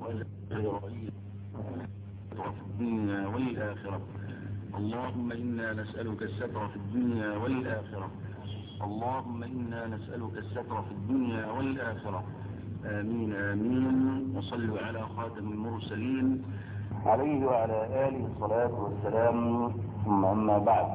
في الدنيا والآخرة اللهم إنا نسألك الستر في الدنيا والآخرة اللهم إنا نسألك الستر في الدنيا والآخرة آمين آمين وصلوا على خاتم المرسلين عليه وعلى آله الصلاة والسلام ثم أما بعد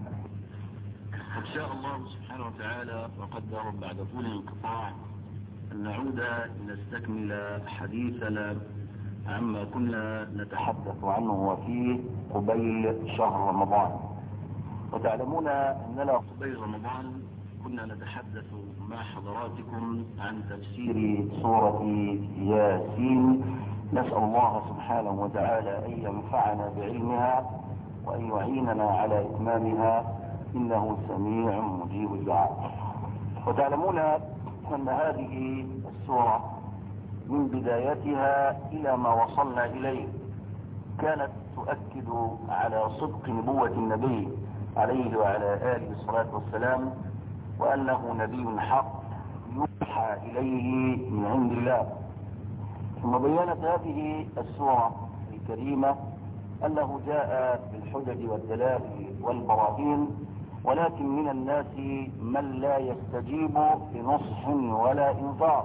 قد شاء الله سبحانه وتعالى وقدر بعد طول انقطاع أن نعود لنستكمل حديثنا عما كنا نتحدث عنه وفيه قبيل شهر رمضان وتعلمون أننا قبيل رمضان كنا نتحدث مع حضراتكم عن تفسير سورة ياسين نسأل الله سبحانه وتعالى أن ينفعنا بعلمها وأن يعيننا على إتمامها إنه سميع مجيب الدعاء وتعلمون أن هذه السورة من بدايتها إلى ما وصلنا إليه كانت تؤكد على صدق نبوة النبي عليه وعلى آله الصلاة والسلام وأنه نبي حق يوحى إليه من عند الله ثم بينت هذه السورة الكريمة أنه جاء بالحجج والدلائل والبراهين ولكن من الناس من لا يستجيب بنصح ولا إنذار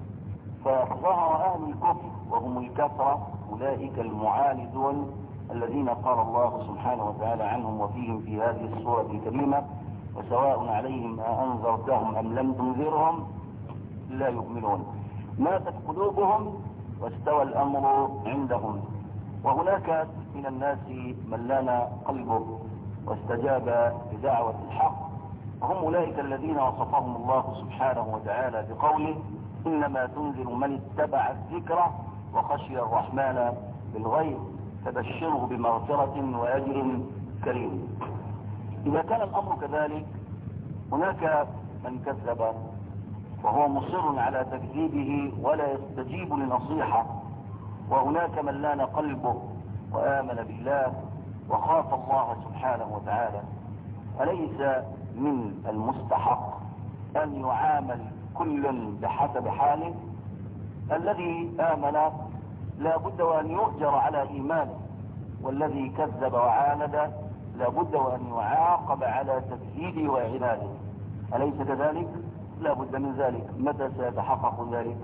فظهر أهل الكفر وهم الكفرة أولئك المعاندون الذين قال الله سبحانه وتعالى عنهم وفيهم في هذه السورة الكريمة وسواء عليهم أنذرتهم أم لم تنذرهم لا يؤمنون ماتت قلوبهم واستوى الأمر عندهم وهناك من الناس من لان قلبه واستجاب بدعوة الحق وهم أولئك الذين وصفهم الله سبحانه وتعالى بقوله إنما تنذر من اتبع الذكر وخشي الرحمن بالغيب فبشره بمغفرة وأجر كريم إذا كان الأمر كذلك هناك من كذب وهو مصر على تكذيبه ولا يستجيب لنصيحة وهناك من لان قلبه وآمن بالله وخاف الله سبحانه وتعالى أليس من المستحق أن يعامل كل بحسب حاله الذي آمن لا بد وأن يؤجر على إيمانه والذي كذب وعاند لا بد وأن يعاقب على تكذيبه وعناده أليس كذلك؟ لا بد من ذلك متى سيتحقق ذلك؟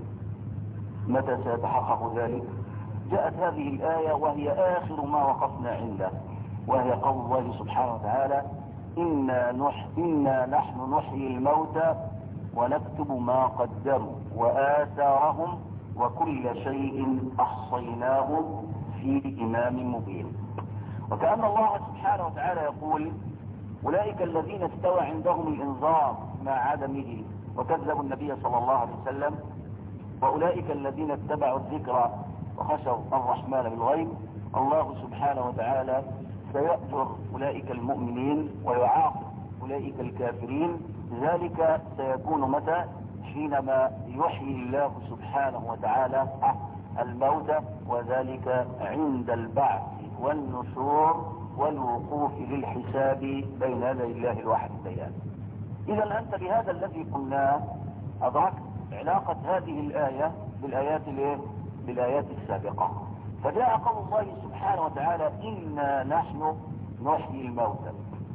متى سيتحقق ذلك؟ جاءت هذه الآية وهي آخر ما وقفنا عنده وهي قول الله سبحانه وتعالى إنا, نح إنا نحن نحيي الموتى ونكتب ما قدموا وآثارهم وكل شيء أحصيناه في إمام مبين وكأن الله سبحانه وتعالى يقول أولئك الذين استوى عندهم الإنذار مع عدمه وكذبوا النبي صلى الله عليه وسلم وأولئك الذين اتبعوا الذكر وخشوا الرحمن بالغيب الله سبحانه وتعالى سيأجر أولئك المؤمنين ويعاقب أولئك الكافرين ذلك سيكون متى حينما يحيي الله سبحانه وتعالى الموت وذلك عند البعث والنشور والوقوف للحساب بين يدي الله الواحد الديان إذا أنت بهذا الذي قلناه أدركت علاقة هذه الآية بالآيات الايه؟ بالآيات السابقة فجاء قول الله سبحانه وتعالى إنا نحن نحيي الموتى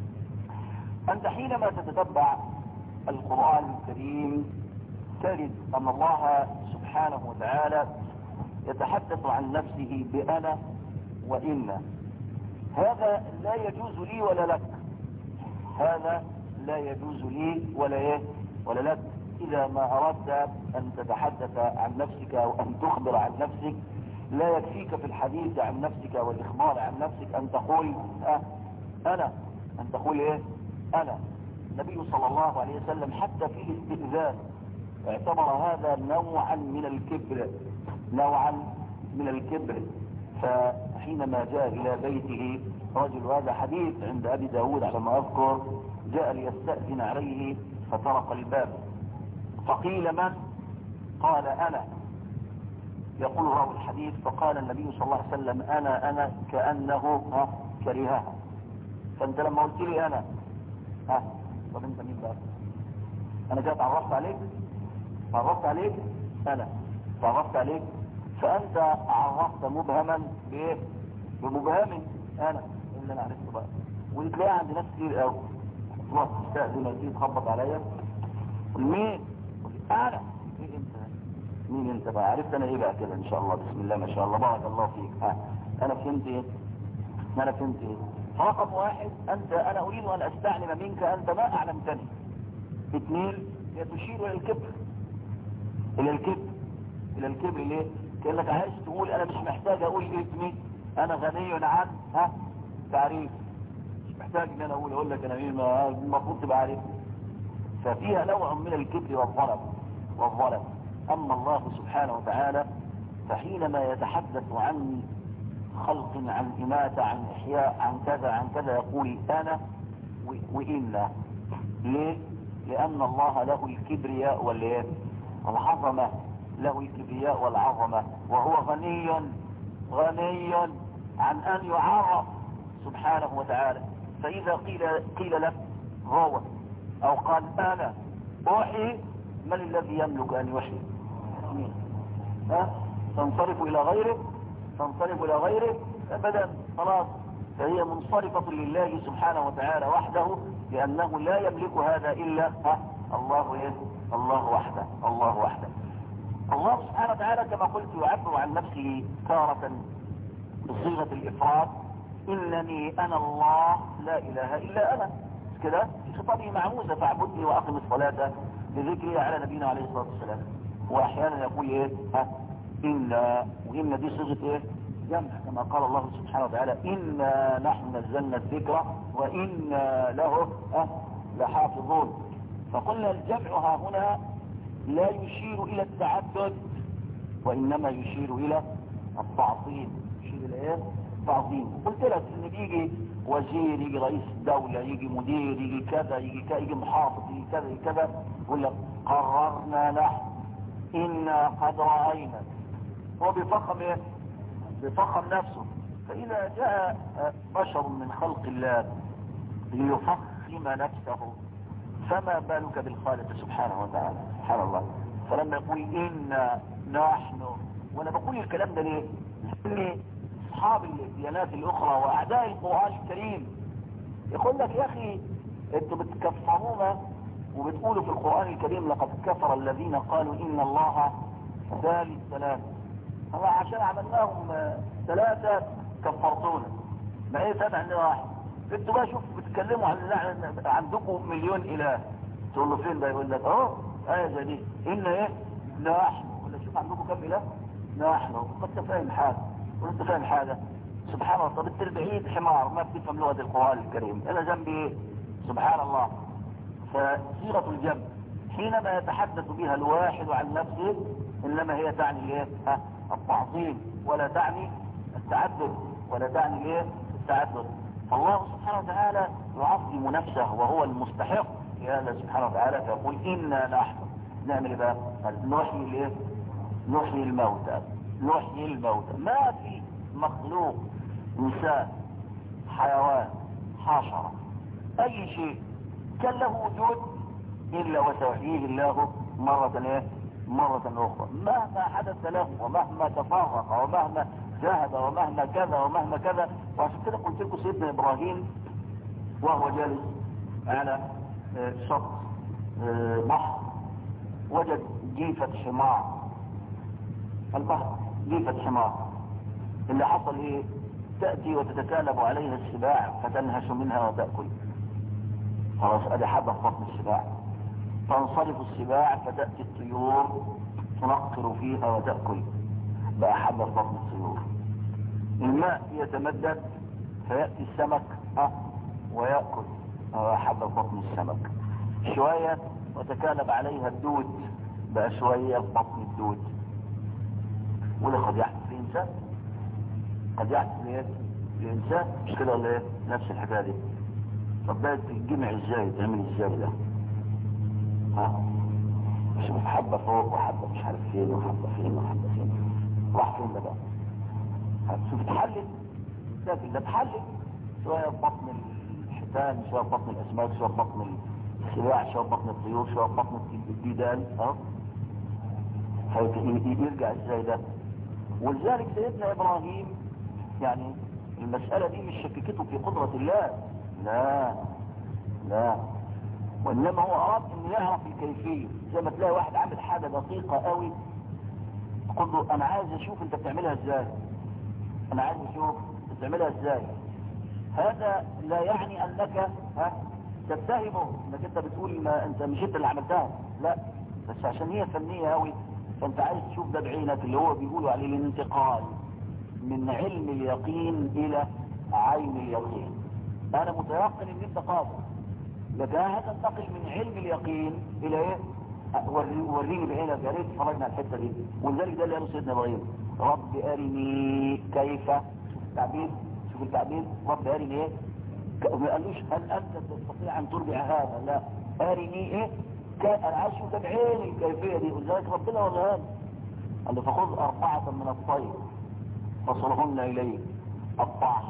أنت حينما تتتبع القرآن الكريم تجد أن الله سبحانه وتعالى يتحدث عن نفسه بأنا وإنا هذا لا يجوز لي ولا لك هذا لا يجوز لي ولا إيه ولا لك إذا ما أردت أن تتحدث عن نفسك أو أن تخبر عن نفسك لا يكفيك في الحديث عن نفسك والإخبار عن نفسك أن تقول أه أنا أن تقول إيه أنا النبي صلى الله عليه وسلم حتى في الاستئذان اعتبر هذا نوعا من الكبر نوعا من الكبر فحينما جاء إلى بيته رجل هذا حديث عند أبي داود على ما أذكر جاء ليستأذن عليه فطرق الباب فقيل من قال أنا يقول راوي الحديث فقال النبي صلى الله عليه وسلم أنا أنا كأنه ها كرهها فأنت لما قلت لي أنا ها طب أنت مين بقى أنا جاء تعرفت عليك تعرفت عليك أنا تعرفت عليك فانت عرفت مبهما بايه بمبهم انا اللي انا عرفته بقى وتلاقي عند ناس كتير قوي تروح تستأذن تيجي تخبط عليا مين انا مين انت مين انت بقى عرفت انا ايه بقى كده ان شاء الله بسم الله ما شاء الله بارك الله فيك ها انا فهمت ايه انا فهمت ايه رقم واحد انت انا اريد ان استعلم منك انت ما اعلمتني اثنين هي تشير الى الكبر الى الكبر الى الكبر ليه كانك عايز تقول انا مش محتاج اقول اسمي انا غني عن ها تعريف مش محتاج ان انا اقول اقول لك انا مين ما- المفروض تبقى عارف ففيها نوع من الكبر والظلم والظلم اما الله سبحانه وتعالى فحينما يتحدث عن خلق عن إماتة عن إحياء عن كذا عن كذا يقول أنا و- وإنا ليه؟ لأن الله له الكبرياء والإيه؟ العظمة له الكبرياء والعظمة وهو غني غني عن أن يعرف سبحانه وتعالى فإذا قيل قيل له هو أو قال أنا أحيي من الذي يملك أن يحيي؟ مين؟ ها؟ تنصرف إلى غيره تنصرف إلى غيره أبدا خلاص فهي منصرفة لله سبحانه وتعالى وحده لأنه لا يملك هذا إلا ها الله إيه؟ الله وحده الله وحده الله سبحانه وتعالى كما قلت يعبر عن نفسه تارة بصيغة الإفراد إنني أنا الله لا إله إلا أنا مش كده في خطابه معموزة فاعبدني وأقم الصلاة لذكري على نبينا عليه الصلاة والسلام وأحيانا يقول إيه ها إنا وإن دي صيغة إيه جمع كما قال الله سبحانه وتعالى إنا نحن نزلنا الذكر وإنا له ها لحافظون فقلنا الجمع ها هنا لا يشير إلى التعدد وإنما يشير إلى التعظيم يشير إلى إيه؟ تعظيم قلت لك إن بيجي وزير يجي رئيس دولة يجي مدير يجي كذا يجي كذا يجي محافظ يجي كذا يجي كذا يقول لك قررنا نحن إنا قد رأينا هو بيفخم إيه؟ بيفخم نفسه فإذا جاء بشر من خلق الله ليفخم نفسه فما بالك بالخالق سبحانه وتعالى سبحان الله فلما يقول إنا نحن وانا بقول الكلام ده ليه لان اصحاب الديانات الاخرى واعداء القرآن الكريم يقول لك يا اخي انتوا بتكفرونا وبتقولوا في القرآن الكريم لقد كفر الذين قالوا ان الله ثالث ثلاثة هو عشان عملناهم ثلاثة كفرتونا ما ايه ثلاثة عندنا واحد انتوا بقى شوف بتتكلموا عن عن- عندكم مليون اله تقول له فين ده يقول لك اه ايه زي دي ان ايه نحن ولا شوف عندكم كم اله نحن قد انت فاهم حاجه وانت فاهم حاجه سبحان الله طب انت البعيد حمار ما بتفهم لغه القران الكريم انا ذنبي ايه سبحان الله فصيغه الجمع حينما يتحدث بها الواحد عن نفسه انما هي تعني الايه ها، التعظيم ولا تعني التعدد ولا تعني الايه التعدد فالله سبحانه وتعالى يعظم نفسه وهو المستحق لهذا سبحانه وتعالى فيقول انا نحن نعمل إيه بقى نحيي الايه نحيي الموتى نحيي الموتى ما في مخلوق انسان حيوان حشرة اي شيء كان له وجود الا وسيحييه الله مرة ايه مرة اخرى مهما حدث له ومهما تفرق ومهما ذهب ومهما كذا ومهما كذا وعشان كده قلت لكم سيدنا ابراهيم وهو جالس على آه، شط آه، بحر وجد جيفة حمار البحر جيفة حمار اللي حصل ايه تأتي وتتكالب عليها السباع فتنهش منها وتأكل خلاص ادي حبة في بطن السباع تنصرف السباع فتأتي الطيور تنقر فيها وتأكل بقى حبة في بطن الطيور الماء يتمدد فيأتي السمك ها ويأكل آه، حبة في بطن السمك شوية وتكالب عليها الدود بقى شوية في بطن الدود وده قد يحدث في إنسان قد يحدث في إيه؟ في إنسان مش كده ولا إيه نفس الحكاية دي طب ده تتجمع إزاي تعمل إزاي ده ها شوف حبة فوق وحبة مش عارف فين وحبة فين وحبة فين راح فين ده بقى شوف تحلل لكن ده تحلل شوية في بطن الحيتان شوية في بطن الأسماك شوية في بطن السباع شوية في بطن الطيور شوية في بطن الديدان ها هيك- يرجع ازاي ده ولذلك سيدنا ابراهيم يعني المسألة دي مش شككته في قدرة الله لا لا وانما هو اراد انه يعرف الكيفية زي ما تلاقي واحد عامل حاجة دقيقة قوي تقول له انا عايز اشوف انت بتعملها ازاي انا عايز اشوف انت بتعملها ازاي هذا لا يعني انك ها تتهمه انك انت بتقول ما انت مش انت اللي عملتها لا بس عشان هي فنية قوي فانت عايز تشوف ده بعينك اللي هو بيقولوا عليه الانتقال من علم اليقين الى عين اليقين انا متيقن ان انت قادر لكن انا هتنتقل من علم اليقين الى ايه وري- وريني بعينك يا ريت اتفرجنا على الحته دي ولذلك ده اللي قاله سيدنا ابراهيم رب ارني كيف تعبير شوف التعبير رب ارني ايه ك- ما قالوش هل انت تستطيع ان ترجع هذا لا ارني ايه ك- انا عايز اشوف ده بعيني الكيفيه دي ولذلك ربنا ولا قال له فخذ اربعه من الطير فصرهن اليه الطاح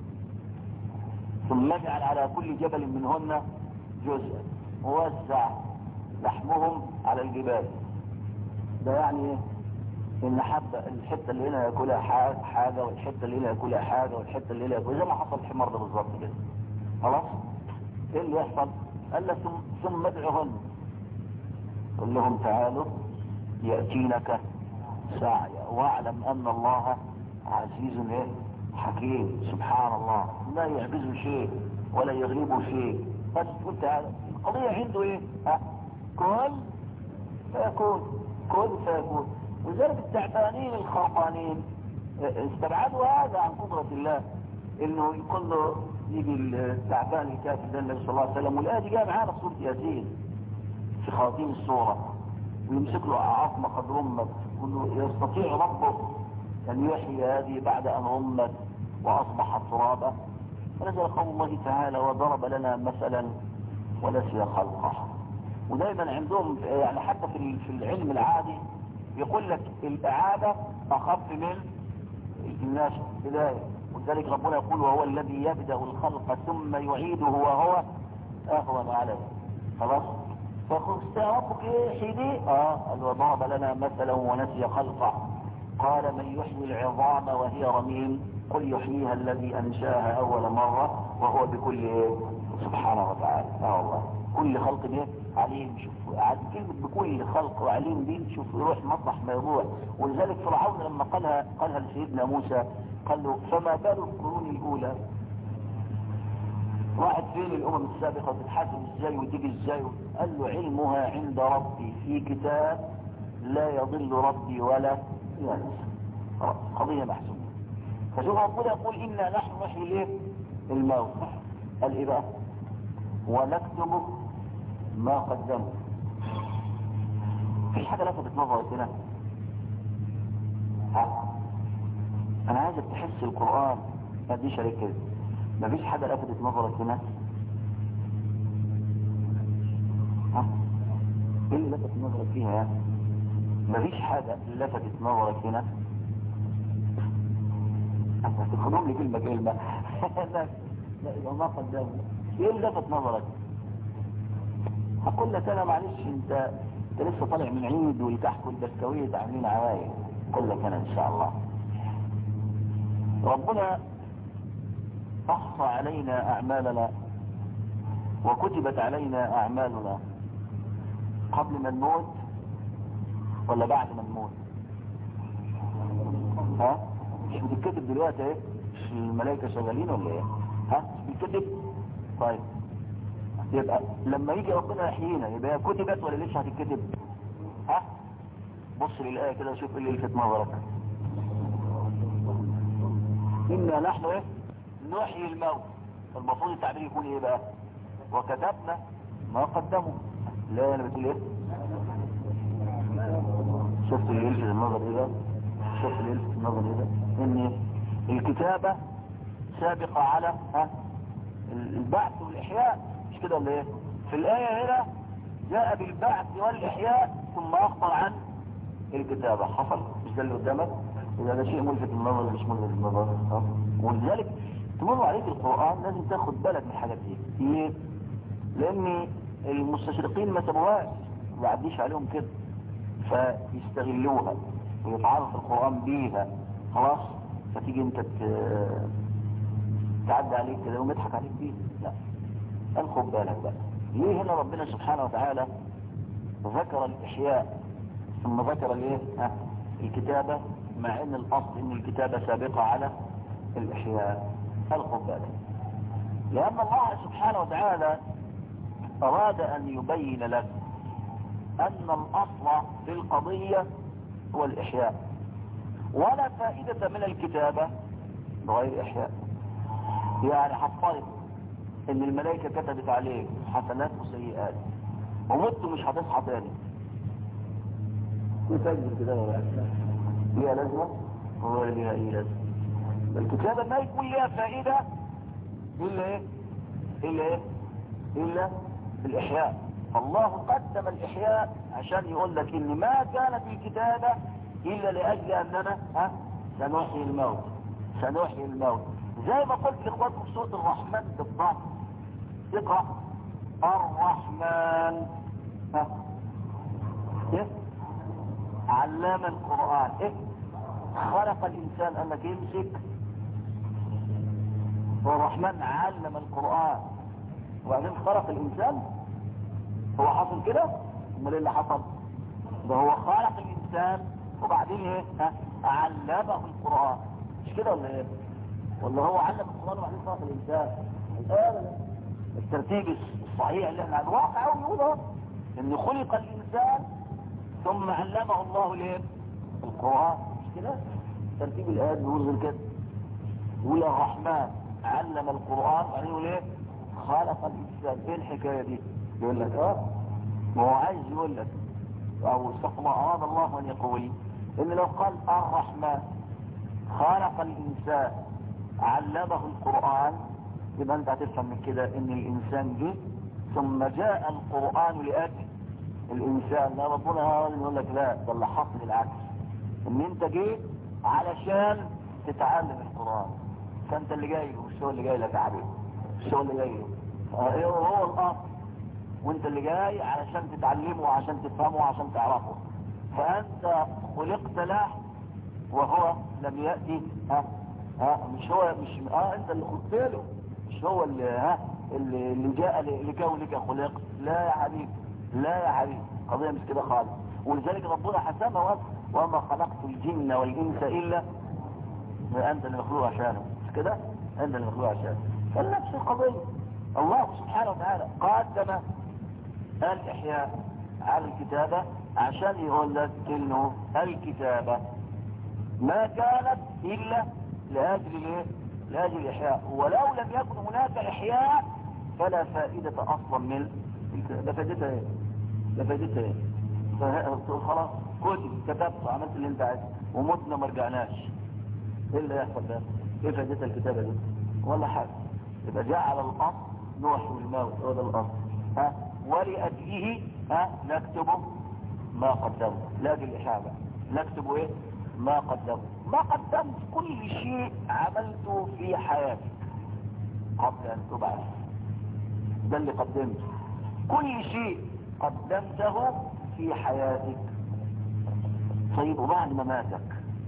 ثم اجعل على كل جبل منهن جزءا ووزع لحمهم على الجبال ده يعني ايه ان حبة الحتة اللي هنا ياكلها ح- حاجة والحتة اللي هنا ياكلها حاجة والحتة اللي هنا ياكلها زي ما حصل الحمار ده بالظبط كده خلاص ايه اللي يحصل قال له ثم ثم ادعهن قل لهم تعالوا يأتينك سعيا واعلم ان الله عزيز ايه حكيم سبحان الله لا يعجزه شيء ولا يغلبه شيء بس تقول تعالى القضية عنده ايه ها كل فيكون كل فيكون وذلك التعبانين الخرقانين استبعدوا هذا عن قدرة الله انه يقول له يجي التعبان الكافر ده النبي صلى الله عليه وسلم والآية دي جايه معانا في سورة ياسين في خواتيم السورة ويمسك له عظمة قد رمت يقول له يستطيع ربك أن يحيي هذه بعد أن رمت وأصبحت ترابا ونزل قول الله تعالى وضرب لنا مثلا ونسي خلقه ودايما عندهم يعني حتى في في العلم العادي يقول لك الإعادة أخف من الناس بداية ولذلك ربنا يقول وهو الذي يبدأ الخلق ثم يعيده وهو أهون عليه خلاص فقلت ربك ايه حيني اه قال وضرب لنا مثلا ونسي خلقه قال من يحيي العظام وهي رميم قل يحييها الذي انشاها اول مرة وهو بكل ايه سبحانه وتعالى اه والله كل خلق ايه عليم شوف عاد كلمة بكل خلق وعليم دي شوف يروح مطرح ما يروح ولذلك فرعون لما قالها قالها لسيدنا موسى قال له فما بال القرون الاولى راحت فين الامم السابقة وتتحاسب ازاي وتيجي ازاي قال له علمها عند ربي في كتاب لا يضل ربي ولا ينسى خلاص، قضية محسومة فشوف ربنا يقول إنا نحن نحيي الايه الموت قال ايه بقى ونكتب ما قدموا في حاجة لفتت نظرك هنا ها انا عايزك تحس القرآن ما تديش عليك كده مفيش حاجة لفتت نظرك هنا ها ايه اللي لفت نظرك فيها يعني مفيش حاجة لفتت نظرك هنا تخدم لي كلمة كلمة لا لا يبقى ما قدامه ايه اللي لفت نظرك هقول لك انا معلش انت انت لسه طالع من عيد والكحك والبسكويت عاملين عوايد اقول لك انا ان شاء الله ربنا احصى علينا اعمالنا وكتبت علينا اعمالنا قبل ما نموت ولا بعد ما نموت ها مش بتتكتب دلوقتي ايه مش الملائكه شغالين ولا ايه ها مش بتتكتب طيب يبقى لما يجي ربنا يحيينا يبقى هي كتبت ولا لسه هتتكتب ها بص للايه كده وشوف ايه اللي يلفت نظرك انا نحن ايه نحيي الموت فالمفروض التعبير يكون ايه بقى وكتبنا ما قدموا لا انا بتقول ايه شفت اللي يلفت النظر ايه ده شفت اللي يلفت النظر ايه ده ان الكتابة سابقة على ها البعث والاحياء مش كده ولا ايه في الاية هنا جاء بالبعث والاحياء ثم اخبر عن الكتابة حصل مش ده اللي قدامك اذا ده شيء ملفت للنظر مش ملفت للنظر ها؟ ولذلك تمر عليك القرآن لازم تاخد بالك من الحاجات دي ليه لان المستشرقين ما سابوهاش ما يعديش عليهم كده فيستغلوها ويتعرف القرآن بيها خلاص فتيجي انت تعدي عليك كده ويضحك عليك بيها لا قال خد بالك بقى ليه هنا ربنا سبحانه وتعالى ذكر الإحياء ثم ذكر الايه ها الكتابة مع ان الاصل ان الكتابة سابقة على الإحياء قال خد بالك لأن الله سبحانه وتعالى أراد أن يبين لك أن الأصل في القضية هو الإحياء ولا فائدة من الكتابة بغير إحياء يعني حطيت ان الملائكة كتبت عليك حسنات وسيئات ومت مش هتصحى تاني يسجل كده ولا ليها لازمة هو ليها ايه لازمة الكتابة ما يكون ليها فائدة الا ايه الا ايه الا الاحياء الله قدم الاحياء عشان يقول لك ان ما كانت الكتابة الا لاجل اننا ها سنحيي الموت سنحيي الموت زي ما قلت لاخواتكم في سوره الرحمن بالضبط اقرا الرحمن ها ايه علام القران ايه خلق الانسان قال لك يمسك والرحمن علم القران وبعدين خلق الانسان هو حصل كده امال ايه اللي حصل ده هو خلق الانسان وبعدين ايه ها علمه القران مش كده ولا ايه ولا هو علم القرآن وبعدين خلق الإنسان ابدا الترتيب الصحيح اللي احنا الواقع هو يقول اهو ان خلق الإنسان ثم علمه الله ليه القرآن مش كده ترتيب الآيات بيقول غير كده يقول الرحمن علم القرآن وبعدين يقول ايه خلق الإنسان ايه الحكاية دي يقول لك اه ما هو عايز يقول لك او استغفر الله اراد الله ان يقول ان لو قال الرحمن خلق الإنسان علمه القرآن يبقى انت هتفهم من كده ان الانسان جه ثم جاء القرآن لأجل الانسان لا ربنا يقول لك لا ده اللي حصل العكس ان انت جيت علشان تتعلم القرآن فانت اللي جاي له مش هو اللي جاي لك يا حبيبي مش هو اللي جاي له هو هو الاصل وانت اللي جاي علشان تتعلمه وعشان تفهمه وعشان تعرفه فانت خلقت له وهو لم يأتي ها ها مش هو مش اه انت اللي خدت له مش هو اللي ها اللي, اللي جاء لكونك خلقت لا يا حبيبي لا يا حبيبي قضية مش كده خالص ولذلك ربنا حسمها وقال وما خلقت الجن والانس الا انت اللي مخلوق عشانه مش كده انت اللي مخلوق عشانه فنفس القضية الله سبحانه وتعالى قدم الاحياء على الكتابة عشان يقول لك انه الكتابة ما كانت الا لاجل ايه لاجل الاحياء ولو لم يكن هناك احياء فلا فائدة اصلا من لا فائدتها ايه لا فائدتها ايه خلاص كتب كتبت عملت اللي انت عايزه ومتنا ما رجعناش ايه اللي يحصل ده ايه فائدتها الكتابة دي ولا حاجة يبقى جعل الاصل نوح الموت هو ده الاصل ها ولأجله ها نكتب ما قدمه لاجل الاحياء نكتب ايه ما قدمت ما قدمت كل شيء عملته في حياتك قبل ان تبعث ده اللي قدمته كل شيء قدمته في حياتك طيب وبعد مماتك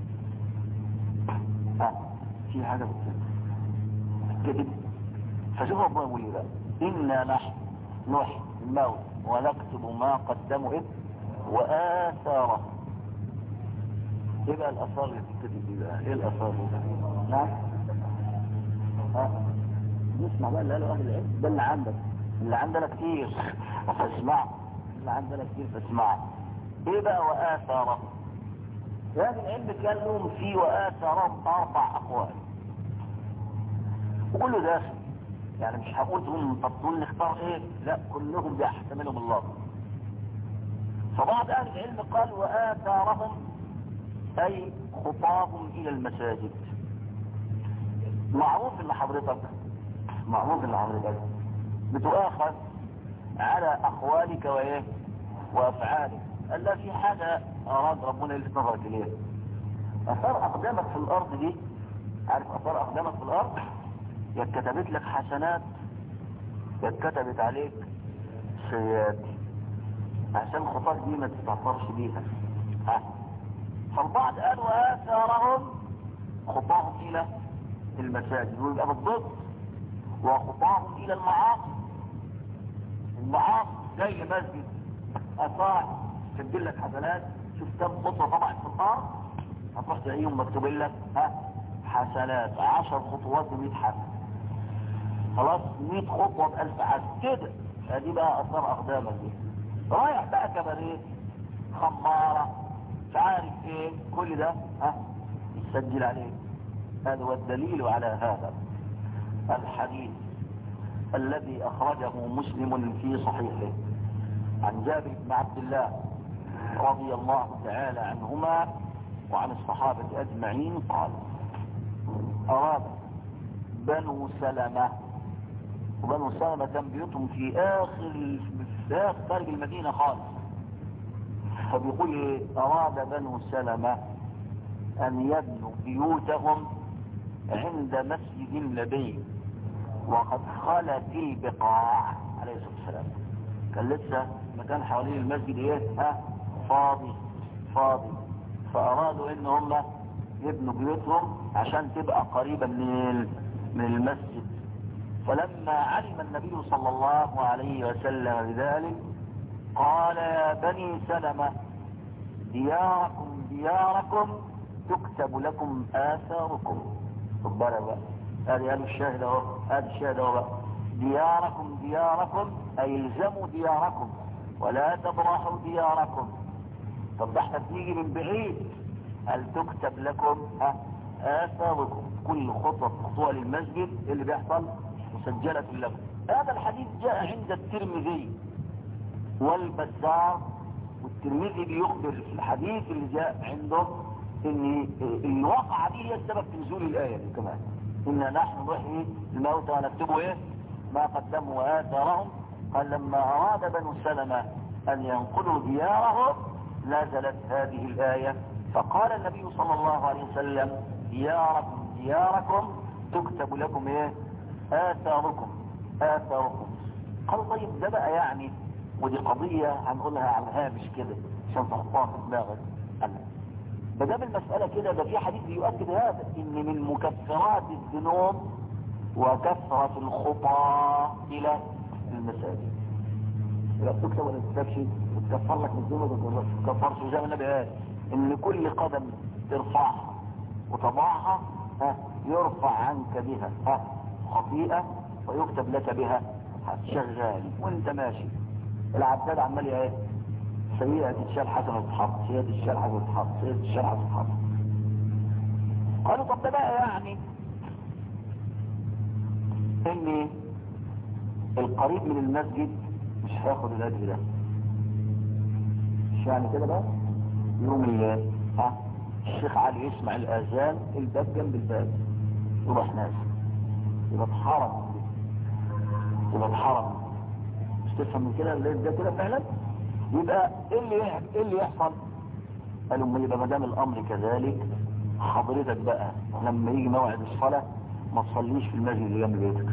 ها في حاجة كده فشوف ربنا يقول ايه بقى انا نحن نحيي الموت ونكتب ما قدموا ايه واثاره ايه بقى الاثار اللي بتكتب دي بقى ايه الاثار دي نعم ها نسمع بقى اللي قاله اهل العلم ده اللي عندك اللي عندنا كتير فاسمع اللي عندنا كتير فاسمع ايه بقى واثاره هذا العلم كان لهم فيه واثارهم اربع اقوال وكله داخل يعني مش هقول تقول طب تقول نختار ايه لا كلهم بيحتملهم الله فبعض اهل العلم قال واثارهم اي خطاهم الى المساجد معروف ان حضرتك معروف ان حضرتك بتؤاخذ على اقوالك وايه وافعالك الا في حاجة اراد ربنا يلفت نظرك اليه اثار اقدامك في الارض دي عارف اثار اقدامك في الارض يا كتبت لك حسنات يا كتبت عليك سيئات عشان خطاك دي ما تستعفرش بيها ها فالبعض قالوا آثارهم خطاهم إلى المساجد ويبقى بالضبط وخطاهم إلى المعاصي المعاصي زي مسجد أثار تسجل لك حسنات شوف كم خطوة طبعا في الأرض هتروح تلاقيهم مكتوبين لك ها حسنات عشر خطوات ب حسنة خلاص 100 خطوة بألف حسنة كده ادي بقى أثار أقدامك دي رايح بقى كباريه خمارة مش عارف ايه كل ده ها يسجل عليه هذا هو الدليل على هذا الحديث الذي أخرجه مسلم في صحيحه عن جابر بن عبد الله رضي الله تعالى عنهما وعن الصحابة أجمعين قال أراد بنو سلمة وبنو سلمة كان بيوتهم في آخر في آخر خارج المدينة خالص فبيقول إيه؟ أراد بنو سلمة أن يبنوا بيوتهم عند مسجد النبي وقد خلت البقاع عليه الصلاة والسلام كان لسه مكان حوالين المسجد ايه ها فاضي فاضي فارادوا ان هم يبنوا بيوتهم عشان تبقى قريبة من من المسجد فلما علم النبي صلى الله عليه وسلم بذلك قال يا بني سلمة دياركم دياركم تكتب لكم آثاركم خبرا بقى هذه هذا الشاهد اهو هذا الشاهد اهو بقى دياركم دياركم اي الزموا دياركم ولا تبرحوا دياركم طب ده احنا بنيجي من بعيد هل تكتب لكم ها اثاركم كل خطوه خطوه للمسجد اللي بيحصل مسجله لكم هذا الحديث جاء عند الترمذي والبزار والترمذي بيخبر في الحديث اللي جاء عنده ان الواقعه دي هي السبب في نزول الايه دي كمان إنا نحن نحيي الموتى ونكتب إيه ما قدموا وآثارهم قال لما أراد بنو سلمة أن ينقلوا ديارهم نزلت هذه الآية فقال النبي صلى الله عليه وسلم دياركم دياركم تكتب لكم إيه آثاركم آثاركم قال طيب ده بقى يعني ودي قضية هنقولها على الهامش كده عشان تحطها في دماغك ما دام المسألة كده ده في حديث يؤكد هذا ان من مكفرات الذنوب وكثرة الخطى الى المساجد لا تكتب ولا تكتبش وتكفر لك من الذنوب ولا تكفرش زي ما النبي قال ان كل قدم ترفعها وتضعها ها يرفع عنك بها ها خطيئة ويكتب لك بها شغال وانت ماشي العداد عمال ايه سيئة تتشال حسنة تتحط سيئة تتشال حسنة تتحط سيئة تتشال حسنة تتحط قالوا طب ده بقى يعني ان القريب من المسجد مش هياخد الاجر ده مش يعني كده بقى يوم ال ها الشيخ علي يسمع الاذان الباب جنب الباب يروح نازل يبقى اتحرم يبقى اتحرم مش تفهم من كده ده كده فعلا يبقى ايه اللي ايه اللي يحصل قالوا ما يبقى ما دام الامر كذلك حضرتك بقى لما يجي موعد الصلاه ما تصليش في المسجد اللي جنب بيتك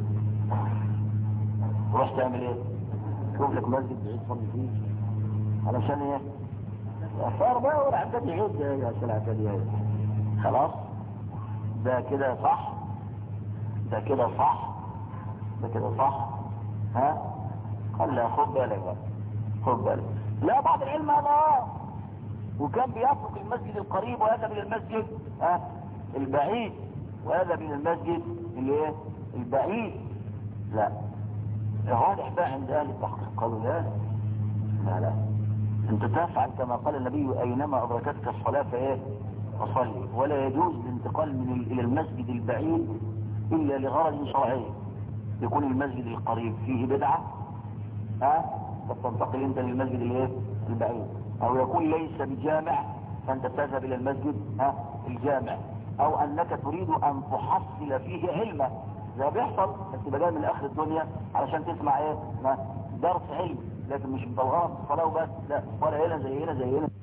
تروح تعمل ايه شوف لك مسجد بعيد تصلي فيه علشان ايه اثار بقى ولا عداد يعود يا عشان عداد يعود خلاص ده كده صح ده كده صح ده كده صح ها قال لا خد بالك بقى خد بالك لا بعض العلم هذا اه وكان بيترك المسجد القريب وهذا من المسجد اه البعيد وهذا من المسجد اللي ايه البعيد لا راجح بقى عند اهل التحقيق قالوا لا لا لا انت تفعل كما قال النبي اينما ادركتك الصلاة فايه فصلي ولا يجوز الانتقال من الى المسجد البعيد الا لغرض شرعي يكون المسجد القريب فيه بدعة ها فتنتقل انت للمسجد الايه البعيد او يكون ليس بجامع فانت تذهب الى المسجد ها الجامع او انك تريد ان تحصل فيه علما ده بيحصل بس تبقى جاي من اخر الدنيا علشان تسمع ايه ما درس علم لكن مش بالغلط الصلاه وبس لا الصلاه هنا زي هنا زي هنا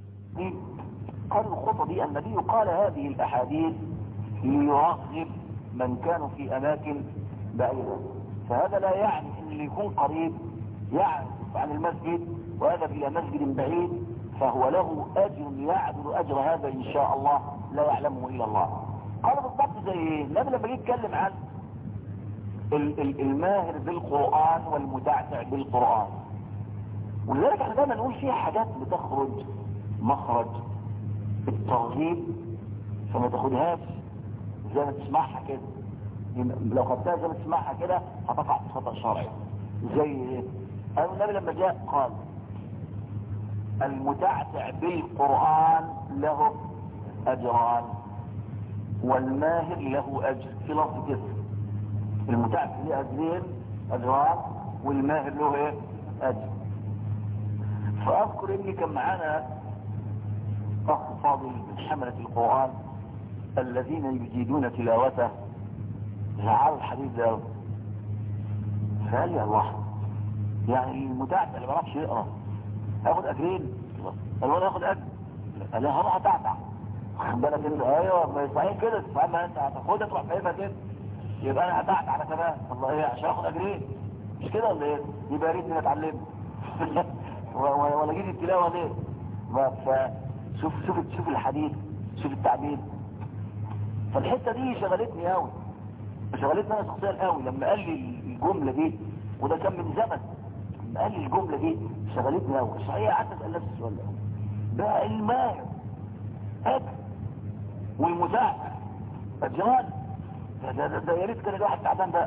قال الخطبة دي النبي قال هذه الأحاديث ليرغب من كانوا في اماكن بعيدة فهذا لا يعني ان اللي يكون قريب يعرف عن المسجد ويذهب الى مسجد بعيد فهو له اجر يعدل اجر هذا ان شاء الله لا يعلمه الا الله قال بالضبط زي ايه النبي لما جه يتكلم عن ال- ال- الماهر بالقرآن والمتعتع بالقرآن ولذلك احنا دايما نقول فيها حاجات بتخرج مخرج الترغيب فما تاخدهاش زي ما تسمعها كده لو خدتها زي ما تسمعها كده هتقع في خطأ شرعي زي ايه قال النبي لما جاء قال المتعتع بالقرآن له أجران والماهر له أجر في لفظ كده المتعتع له أجرين أجران والماهر له ايه أجر فأذكر إني كان معانا أخ فاضل من حملة القرآن الذين يجيدون تلاوته زعل الحديث ده فقال يا الله يعني المتعتع اللي ما بيعرفش يقرا هياخد اجرين قال له هياخد اجر قال له هروح اتعتع واخد بالك انت ايوه ما صحيح كده فاهم انت هتاخدها تروح فاهمها كده يبقى انا هتعتع على كمان والله ايه عشان اخد اجرين مش كده ولا ايه يبقى يا ريتني اتعلمت ولا جيت التلاوه ليه فشوف شوف شوف الحديث شوف التعبير فالحته دي شغلتني قوي شغلتني انا شخصيا قوي لما قال لي الجمله دي وده كان من زمن لما قال لي الجمله دي شغلتني قوي صحيح قعدت اسال نفسي السؤال ده بقى الماهر اجر والمساعد اجران ده ده ده, ده يا ريت كان الواحد تعبان بقى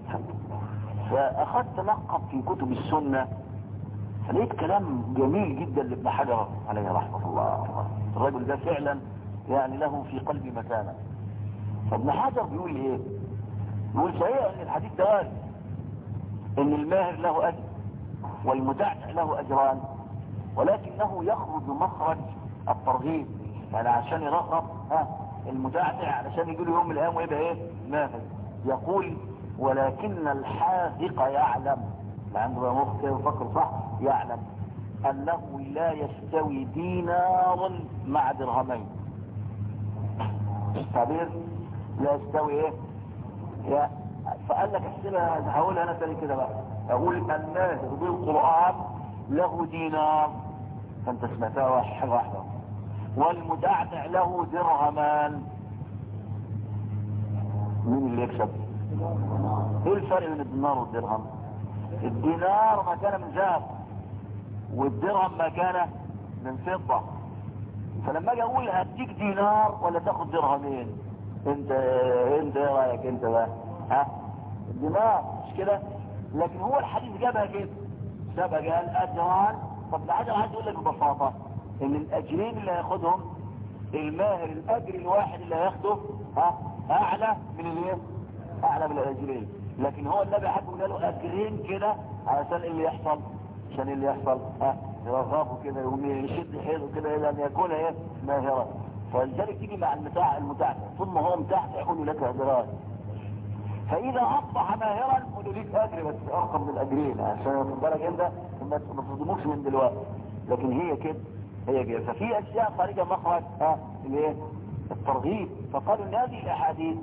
فاخذت لقب في كتب السنه فلقيت كلام جميل جدا لابن حجر عليه رحمه الله الرجل ده فعلا يعني له في قلبي مكانه فابن حجر بيقول ايه بيقول صحيح ان الحديث ده وارد ان الماهر له اجر والمتعتع له اجران ولكنه يخرج مخرج الترغيب يعني عشان يرغب ها المتعتع علشان يجي له يوم من الايام ويبقى ايه ماهر يقول ولكن الحاذق يعلم اللي عنده بقى مخ كده وفكر صح يعلم انه لا يستوي دينار مع درهمين التعبير لا يستوي ايه يا فقال لك احسبها هقولها انا تاني كده بقى اقول الناس بالقران له دينار فانت سمعتها واحد واحده والمتعتع له درهمان مين اللي يكسب ايه الفرق بين الدينار والدرهم الدينار ما كان من ذهب والدرهم ما كان من فضة فلما اجي اقول هديك دينار ولا تاخد درهمين انت انت ايه رايك انت بقى ها الدينار مش كده لكن هو الحديث جابها كده سبق قال اجران طب ده حاجه عايز اقول لك ببساطه ان الاجرين اللي هياخدهم الماهر الاجر الواحد اللي هياخده ها اعلى من الايه اعلى من الاجرين لكن هو النبي حد قال له اجرين كده علشان اللي يحصل عشان اللي يحصل ها يرغبه كده يقوم يشد حيله كده الى ان يكون ايه ماهرا فلذلك تيجي مع المتاع المتاع ثم هو متاع يقول لك اجران فاذا اصبح ماهرا قولوا ليك اجر بس ارقم من الاجرين عشان واخد بالك انت ما تصدموش من دلوقتي لكن هي كده هي كده ففي اشياء خارجه مخرج ها الايه الترغيب فقالوا ان هذه الاحاديث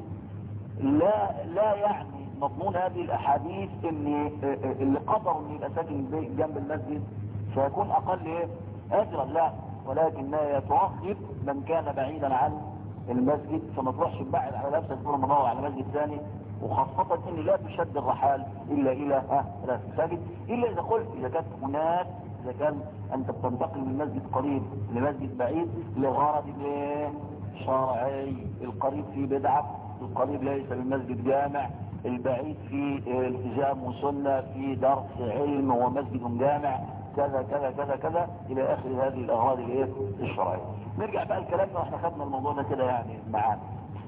لا لا يعني مضمون هذه الاحاديث ان اللي قدروا ان يبقى ساكن جنب المسجد سيكون اقل ايه اجرا لا ولكنها ترغب من كان بعيدا عن المسجد فما تروحش تبعد على نفسك تقول مدور على مسجد ثاني وخاصة ان لا تشد الرحال الا الى ها المساجد الا اذا قلت اذا كانت هناك اذا كان انت بتنتقل من مسجد قريب لمسجد بعيد لغرض ايه شرعي القريب فيه بدعة القريب ليس بالمسجد جامع البعيد فيه التزام وسنة في درس علم ومسجد جامع كذا كذا كذا كذا الى اخر هذه الاغراض الايه الشرعيه نرجع بقى لكلامنا واحنا خدنا الموضوع ده كده يعني معانا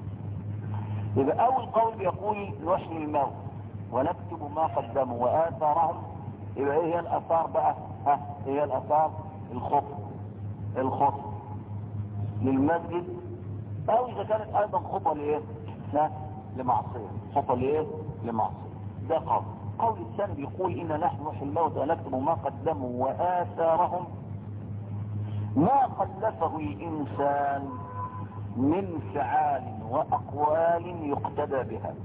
يبقى اول قول بيقول نحيي الموت ونكتب ما قدموا واثارهم يبقى ايه هي الاثار بقى ها ايه هي الاثار الخطر الخطر للمسجد او اذا كانت ايضا خطى لايه ها لمعصيه خطى لايه لمعصيه ده قول قول الثاني بيقول إن نحن نحيي الموت ونكتب ما قدموا وآثارهم ما خلفه الإنسان من فعال وأقوال يقتدى بها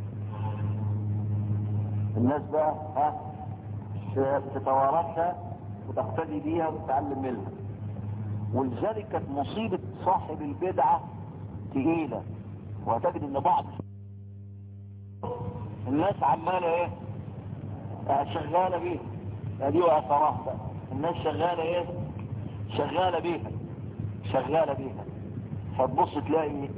الناس بقى ها تتوارثها وتقتدي بيها وتتعلم منها ولذلك كانت مصيبة صاحب البدعة تقيلة وهتجد ان بعض الناس عمالة ايه شغالة بيها ادي واثرها بقى الناس شغالة ايه شغالة بيها شغالة بيها فتبص تلاقي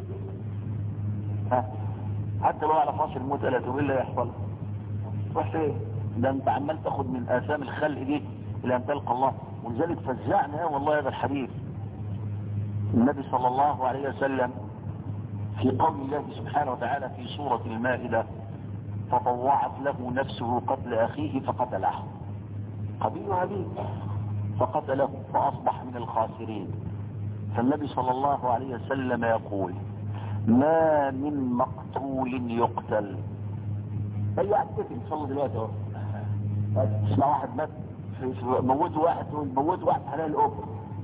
ها حتى لو على فاصل الموت لا تقول اللي يحصل روح فين ده انت عمال تاخد من اثام الخلق دي الى ان تلقى الله ولذلك فزعنا والله هذا الحديث النبي صلى الله عليه وسلم في قول الله سبحانه وتعالى في سورة المائدة فطوعت له نفسه قتل أخيه فقتله قبيل هابيل فقتله فأصبح من الخاسرين فالنبي صلى الله عليه وسلم يقول ما من مقتول يقتل اي واحد قتل صلوا دلوقتي اهو اسمع واحد مات موت واحد موت واحد حلال الأب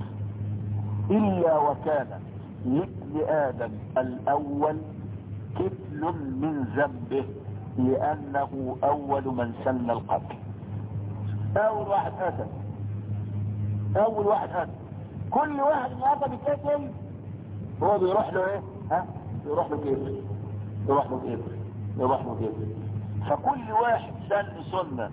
إلا وكان لابن آدم الأول كفل من ذنبه لأنه أول من سن القتل أول واحد قتل أول واحد قتل كل واحد النهارده بيتقتل هو بيروح له إيه؟ ها؟ بيروح له كيف؟ يروح له كيف؟ يروح له كيف؟ فكل واحد سن سنة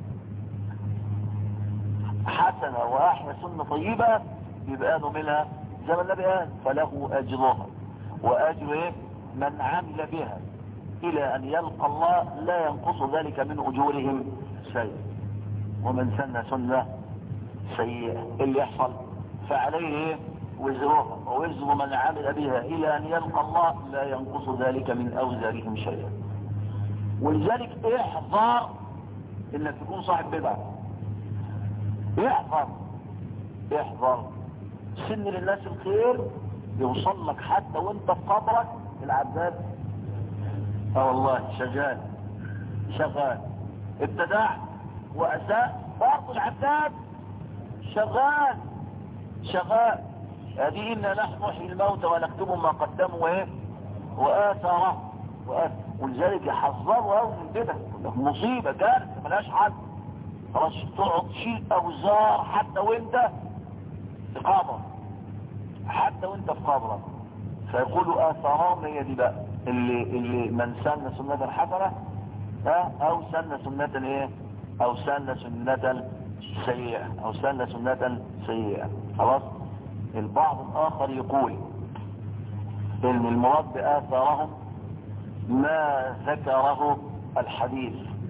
حسنة وأحيا سنة طيبة يبقى له منها زي ما النبي قال فله أجرها وأجر إيه؟ من عمل بها إلى أن يلقى الله لا ينقص ذلك من أجورهم شيء ومن سن سنة سيئة اللي يحصل فعليه إيه؟ وزرها ووزر من عمل بها إلى أن يلقى الله لا ينقص ذلك من أوزارهم شيئا ولذلك احذر انك تكون صاحب بدعة احذر احذر سن للناس الخير يوصل لك حتى وانت في قبرك العذاب اه والله شغال شغال ابتدع واساء برضه العذاب شغال شغال هذه إنا نحن نحيي الموت ونكتب ما قدموا وايه وآثاره وآثاره ولذلك يحذروا قوي من كده مصيبة كارثة ملهاش حل خلاص تقعد تشيل أوزار حتى وانت في قبر حتى وانت في قبرك فيقولوا آثارهم هي دي بقى اللي, اللي من سن سنة حسنة ها أو سن سنة ايه أو سن سنة سيئة أو سن سنة سيئة خلاص البعض الآخر يقول إن المراد بآثارهم ما ذكره الحديث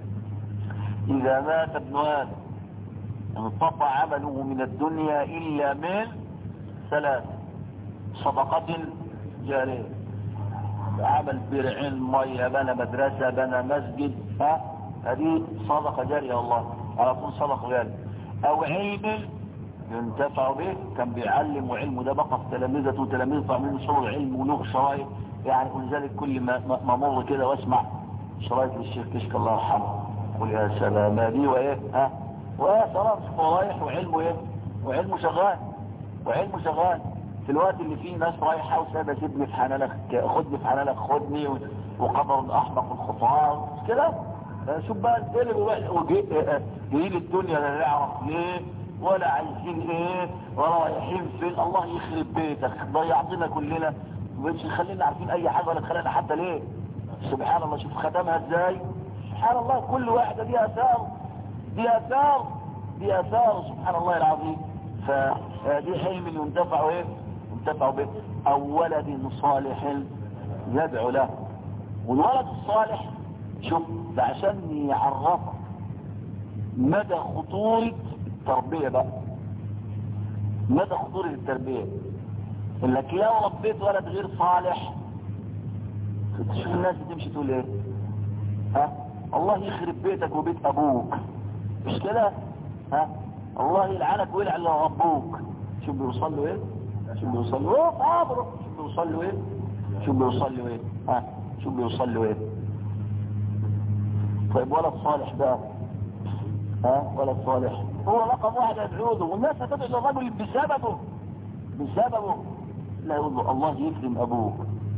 إذا مات ابن آدم انقطع عمله من الدنيا إلا من ثلاث صدقة جارية عمل برعين مية بنى مدرسة بنى مسجد ها هذه صدقة جارية والله على طول صدقة جارية أو علم ينتفع به كان بيعلم وعلمه ده بقى في تلامذته وتلامذته عاملين صور علم ولغ شرايط يعني ولذلك كل ما ما مر كده واسمع شرايط للشيخ كشك الله يرحمه قول يا سلام دي وايه ها واه خلاص هو رايح وعلمه ايه وعلمه شغال وعلمه شغال في الوقت اللي فيه ناس رايحه وسابه سيبني في حنانك خدني في حنانك خدني وقدر الاحمق الخطوات كده شوف بقى الفيلم وجايين الدنيا لا نعرف ليه ولا عايزين ايه ولا رايحين فين الله يخرب بيتك ضيعتنا كلنا مش خلينا عارفين اي حاجه ولا تخلينا حتى ليه سبحان الله شوف ختمها ازاي سبحان الله كل واحده دي اثار دي اثار دي اثار سبحان الله العظيم فدي حلم ينتفع ايه ينتفع به او ولد صالح يدعو له والولد الصالح شوف ده عشان يعرفك مدى خطورة التربية بقى مدى خطورة التربية انك لو ربيت ولد غير صالح تشوف الناس بتمشي تقول ايه ها الله يخرب بيتك وبيت ابوك مش كده ها الله يلعنك ويلعن لو ربوك شوف بيوصل له ايه شوف بيوصل له ايه قابره شوف بيوصل له ايه شوف بيوصل له ايه ها شوف بيوصل له ايه طيب ولد صالح بقى ها ولد صالح هو رقم واحد يدعوه والناس هتدعو الرجل بسببه بسببه لا يقول له الله يكرم ابوك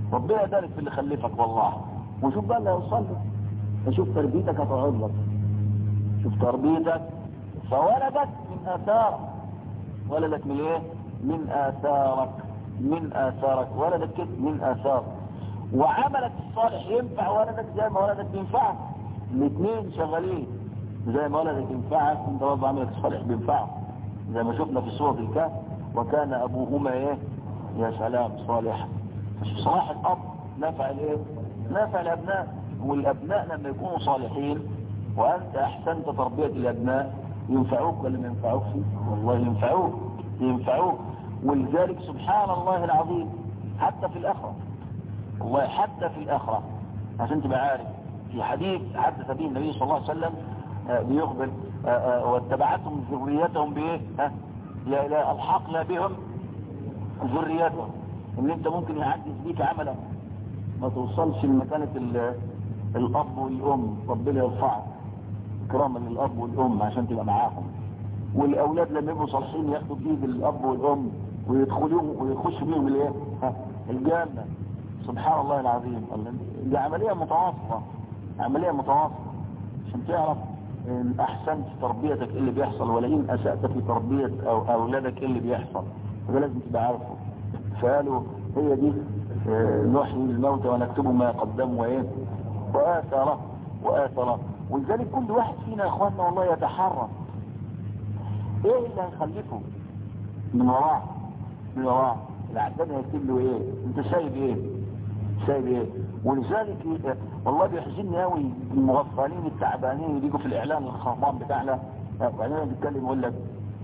ربنا يبارك في اللي خلفك والله وشوف بقى اللي هيوصل لك شوف تربيتك هتقعد لك شوف تربيتك فولدك من اثارك ولدك من ايه من اثارك من اثارك ولدك كده من اثارك وعملك الصالح ينفع ولدك زي ما ولدك ينفعك الاثنين شغالين زي ما ولدك ينفعك انت برضه عملك الصالح بينفعك زي ما شفنا في سورة الكهف وكان ابوهما ايه يا سلام صالح صلاح الاب نفع الايه نفع الابناء والابناء لما يكونوا صالحين وانت احسنت تربية الابناء ينفعوك ولا ما ينفعوك والله ينفعوك ينفعوك ولذلك سبحان الله العظيم حتى في الاخره والله حتى في الاخره عشان تبقى عارف في حديث حدث به النبي صلى الله عليه وسلم بيخبر واتبعتهم ذريتهم بايه ها لا لا الحقنا بهم ذريتهم ان انت ممكن يعجز بيك عملا ما توصلش لمكانة الاب والام ربنا يرفعك كراما للاب والام عشان تبقى معاهم والاولاد لما يبقوا صالحين ياخدوا بايد الاب والام ويدخلوا ويخشوا بيهم الايه الجنه سبحان الله العظيم دي عمليه متواصله عمليه متواصله عشان تعرف ان احسنت تربيتك ايه اللي بيحصل ولئن اسأت في تربية او اولادك ايه اللي بيحصل ده لازم تبقى عارفه فقالوا هي دي نحيي الموت ونكتب ما قدموا وايه واثره واثره ولذلك كل واحد فينا يا اخواننا والله يتحرى ايه اللي هيخلفه من وراه من وراه العداد هيكتب له ايه انت سايب ايه سايب ايه ولذلك والله بيحزنني قوي المغفلين التعبانين اللي بيجوا في الاعلان الخربان بتاعنا وبعدين بيتكلم يقول لك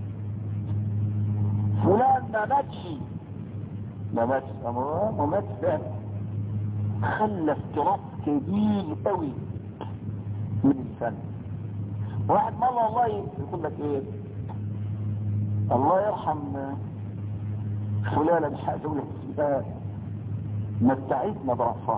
فلان ما ماتش ما ماتش ما ماتش فعلا خلف تراث كبير قوي من الفن واحد مرة والله يقول لك ايه الله يرحم فلانة مش عايز اقول لك متعتنا برأسها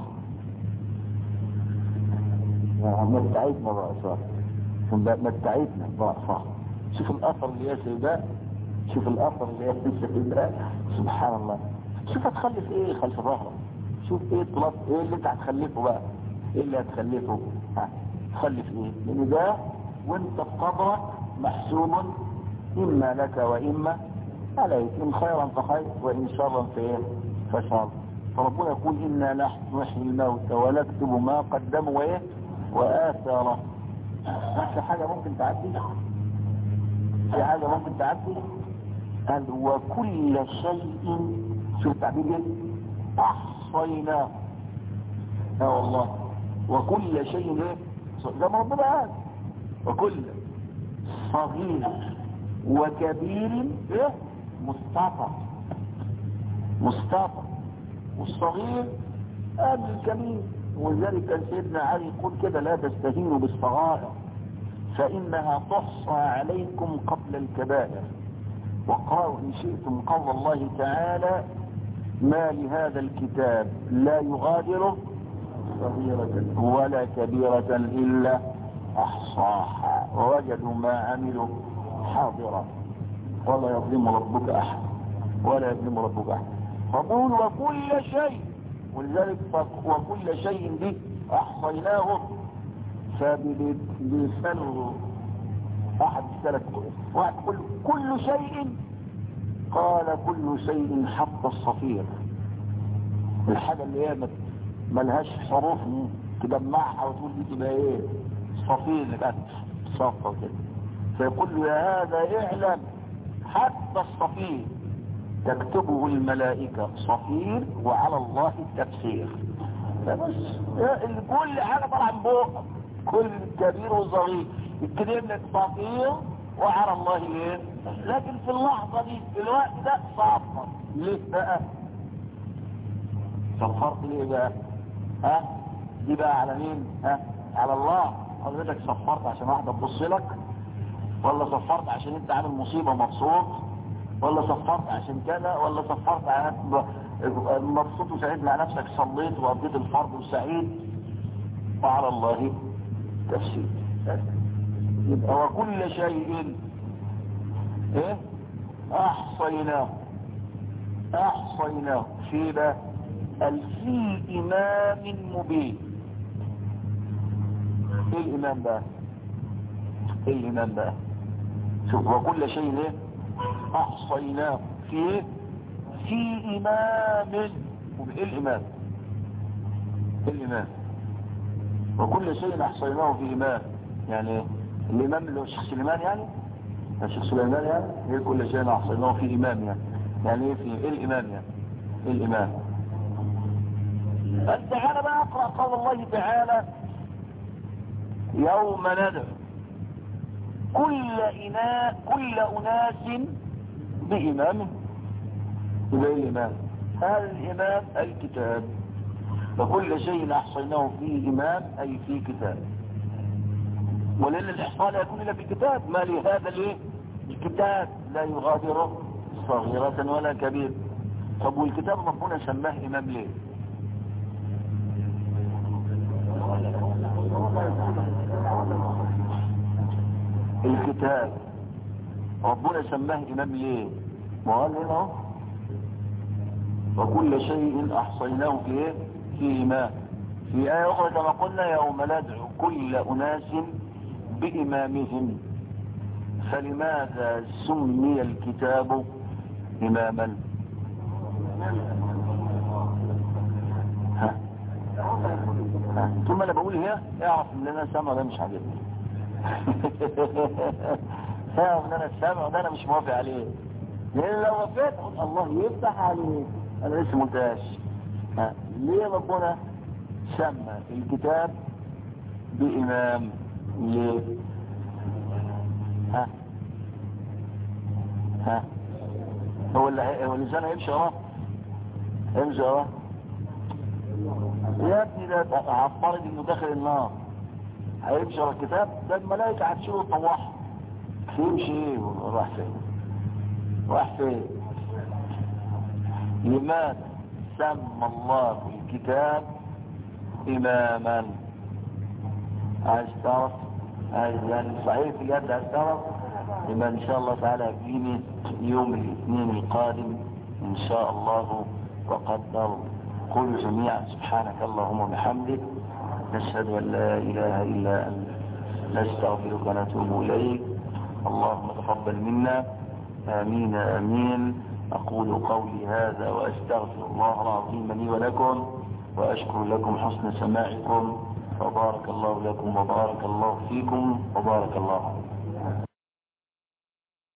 متعتنا برأسها متعتنا برأسها شوف الأثر اللي يا سيداء شوف الأثر اللي يا سيداء سبحان الله شوف هتخلف ايه خلف ظهرك شوف ايه الطلاق ايه اللي انت هتخلفه بقى ايه اللي هتخلفه ها تخلف ايه لان ده وانت في قبرك محسوب اما لك واما عليك ان خيرا فخير وان شرا فايه فشر فربنا يقول إنا نحن نحيي الموت ونكتب ما قدموا وإيه وآثاره في حاجة ممكن تعدي في حاجة ممكن تعدي قال وكل شيء شو التعبير ايه أحصيناه اه والله وكل شيء ايه زي ما ربنا قال وكل صغير وكبير ايه مستطر مستطر والصغير قبل الكبير ولذلك كان سيدنا علي يقول كده لا تستهينوا بالصغائر فإنها تحصى عليكم قبل الكبائر وقالوا إن شئتم قول الله تعالى ما لهذا الكتاب لا يغادر صغيرة ولا كبيرة إلا أحصاها ووجدوا ما عملوا حاضرا ولا يظلم ربك أحد ولا يظلم ربك أحد فقول وكل شيء ولذلك وكل شيء دي احصيناه فبلسان احد السلف واحد كل, كل شيء قال كل شيء حتى الصفير الحاجة اللي هي ملهاش حروف تجمعها وتقول دي تبقى ايه صفير اللي بقى صفة كده فيقول له يا هذا اعلم حتى الصفير تكتبه الملائكة صفير وعلى الله التفسير بس كل حاجة طالعة من بوق كل كبير وصغير يكتب لك صفير وعلى الله ايه لكن في اللحظة دي في الوقت ده صفر ليه بقى صفرت ليه بقى ها دي بقى على مين ها على الله حضرتك صفرت عشان واحدة تبص لك ولا صفرت عشان انت عامل مصيبة مبسوط ولا صفرت عشان كذا ولا صفرت عشان مبسوط وسعيد مع نفسك صليت وقضيت الفرض وسعيد وعلى الله تفسير يبقى وكل شيء ايه احصيناه احصيناه في بقى قال في إمام مبين ايه الإمام بقى ايه الإمام بقى شوف وكل شيء ايه أحصيناه في ايه في إمام ايه الإمام ايه الإمام وكل شيء أحصيناه في إمام يعني الإمام اللي هو الشيخ سليمان يعني الشيخ سليمان يعني ايه كل شيء أحصيناه في إمام يعني يعني ايه في ايه الإمام يعني ايه الإمام تعالى بقى اقرأ قول الله تعالى يوم ندعو كل إناء كل أناس بإمامه يبقى الإمام هذا الإمام الكتاب فكل شيء أحصيناه في إمام أي في كتاب ولأن الإحصاء لا يكون إلا في كتاب ما لهذا الإيه الكتاب لا يغادر صغيرة ولا كبيرة طب والكتاب ربنا سماه إمام ليه الكتاب ربنا سماه إمام ليه ما قال هنا وكل شيء أحصيناه في إيه في إمام في آية أخرى كما قلنا يوم ندعو كل أناس بإمامهم فلماذا سمي الكتاب إماما ها ها ثم أنا بقول هي اعرف ان انا سامع ده مش عاجبني فاهم ان انا السامع ده انا مش موافق عليه لان لو وافقت الله يفتح عليه انا لسه ملتاش ليه ربنا سمى الكتاب بامام ليه ها ها هو اللي هو اللسان هيمشي وراه يمشي وراه يا ابني ده عفرت انه داخل النار هيمشي ورا الكتاب ده الملائكة هتشيله طواح يمشي ايه راح فين راح فين لماذا سمى الله الكتاب اماما عايز تعرف عايز يعني صحيح في اليد عايز تعرف يبقى ان شاء الله تعالى يجيني يوم الاثنين القادم ان شاء الله وقدر قل جميعا سبحانك اللهم وبحمدك نشهد أن لا إله إلا أنت نستغفرك ونتوب إليك اللهم تقبل منا آمين آمين أقول قولي هذا وأستغفر الله العظيم لي ولكم وأشكر لكم حسن سماعكم وبارك الله لكم وبارك الله فيكم وبارك الله عليكم